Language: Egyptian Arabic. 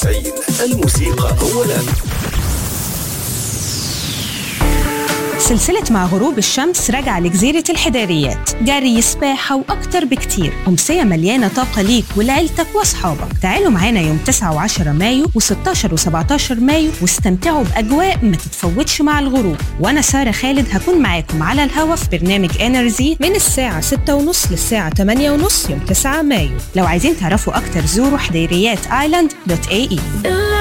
92 الموسيقى أولا سلسلة مع غروب الشمس راجعة لجزيرة الحداريات جري سباحة وأكتر بكتير أمسية مليانة طاقة ليك ولعيلتك وأصحابك تعالوا معانا يوم 9 و10 مايو و16 و17 مايو واستمتعوا بأجواء ما تتفوتش مع الغروب وأنا سارة خالد هكون معاكم على الهوا في برنامج انرجي من الساعة 6:30 للساعة 8:30 يوم 9 مايو لو عايزين تعرفوا أكتر زوروا حديريات ايلاند دوت اي اي